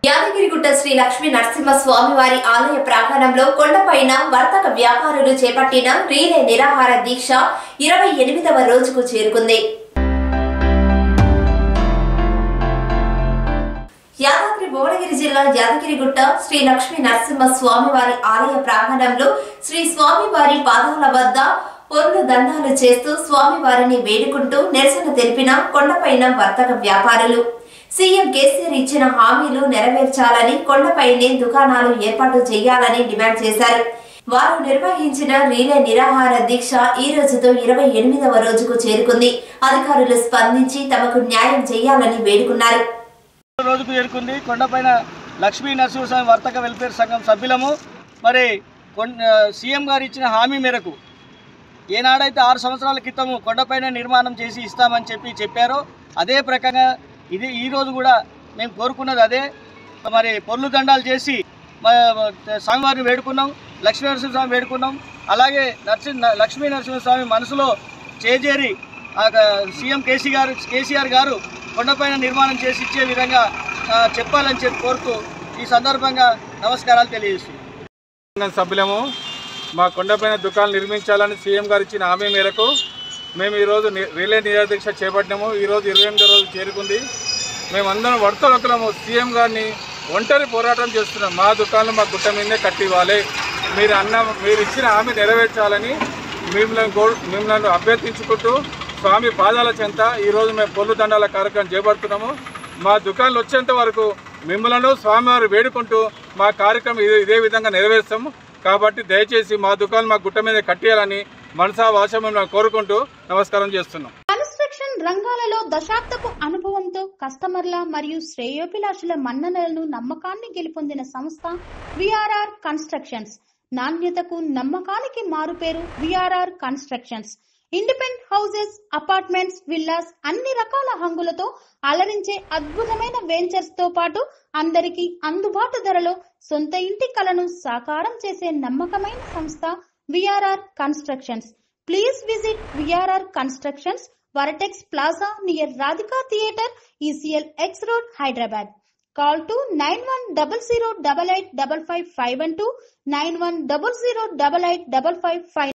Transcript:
యాదగిరిగుట్ట శ్రీ లక్ష్మీ నరసింహ స్వామివారి ఆలయ ప్రాంగణంలో కొండపైన వర్తక వ్యాపారులు చేపట్టిన రీలే నిరాహార దీక్ష ఇరవై ఎనిమిదవ రోజుకు చేరుకుంది యాదాద్రి భువనగిరి జిల్లా యాదగిరిగుట్ట శ్రీ లక్ష్మీ నరసింహ స్వామివారి ఆలయ ప్రాంగణంలో శ్రీ స్వామివారి పాదాల వద్ద పొర్లు దండాలు చేస్తూ స్వామివారిని వేడుకుంటూ నిరసన తెలిపిన కొండపైన వర్తక వ్యాపారులు సీఎం కేసీఆర్ ఇచ్చిన హామీలు నెరవేర్చాలని కొండపైనే దుకాణాలు ఏర్పాటు చేయాలని డిమాండ్ చేశారు వారు నిర్వహించిన రీలే నిరాహార దీక్ష ఈ రోజుతో ఇరవై ఎనిమిదవ రోజుకు చేరుకుంది అధికారులు స్పందించి తమకు న్యాయం చేయాలని వేడుకున్నారు రోజుకు చేరుకుంది కొండపైన లక్ష్మీ నరసింహస్వామి వర్తక వెల్ఫేర్ సంఘం సభ్యులము మరి కొన్ సీఎం గారు ఇచ్చిన హామీ మేరకు ఏనాడైతే ఆరు సంవత్సరాల క్రితము కొండపైన నిర్మాణం చేసి ఇస్తామని చెప్పి చెప్పారో అదే ప్రకారంగా ఇది ఈ రోజు కూడా మేము కోరుకున్నది అదే మరి పొర్లు దండాలు చేసి మ- స్వామివారిని వేడుకున్నాం లక్ష్మీ నరసింహస్వామి వేడుకున్నాం అలాగే నరసింహ లక్ష్మీ నరసింహస్వామి మనసులో చేజేరి ఆ క- సీఎం కేసీ గారు కేసీఆర్ గారు కొండపైన నిర్మాణం చేసి ఇచ్చే విధంగా ఆ, చెప్పాలని చెప్పి కోరుతూ ఈ సందర్భంగా నమస్కారాలు తెలియజేస్తున్నాను సంఘం సభ్యులము మా కొండపైన దుకాణాలు నిర్మించాలని సీఎం గారు ఇచ్చిన హామీ మేరకు మేము ఈరోజు ని- రిలే నిరాదీక్ష చేపట్టినాము ఈరోజు ఇరవై ఎనిమిదో రోజు చేరుకుంది మేమందరం వర్తలకులము సీఎం గారిని ఒంటరి పోరాటం చేస్తున్నాం మా దుకాణాలు మా గుట్ట మీదే కట్టివ్వాలి మీరు అన్న మీరు ఇచ్చిన హామీ నెరవేర్చాలని మిమ్మల్ని గో మిమ్మల్ని అభ్యర్థించుకుంటూ స్వామి పాదాల చెంత ఈరోజు మేము పొల్లు దండాల కార్యక్రమం చేపడుతున్నాము మా దుకాణాలు వచ్చేంత వరకు మిమ్మల్ని స్వామివారు వేడుకుంటూ మా కార్యక్రమం ఇదే ఇదే విధంగా నెరవేరుస్తాము కాబట్టి దయచేసి మా దుకాణం మా గుట్ట మీద కట్టేయాలని మనసా వాచ మిమ్మల్ని కోరుకుంటూ నమస్కారం చేస్తున్నాం కన్స్ట్రక్షన్ రంగాలలో దశాబ్దపు అనుభవంతో కస్టమర్ల మరియు శ్రేయోభిలాషుల మన్ననలను నమ్మకాన్ని గెలుపొందిన సంస్థ విఆర్ఆర్ కన్స్ట్రక్షన్స్ నాణ్యతకు నమ్మకానికి మారుపేరు VRR constructions independent houses apartments villas అన్ని రకాల హంగులతో అలరించే అద్భుతమైన వెంచర్స్ తో పాటు అందరికీ అందుబాటు ధరలో సొంత ఇంటి కలను సాకారం చేసే నమ్మకమైన సంస్థ VRR constructions please visit VRR constructions vertex plaza near Radhika theatre ECL X road Hyderabad call to nine one double zero double eight double five five one two nine one double zero double eight double five five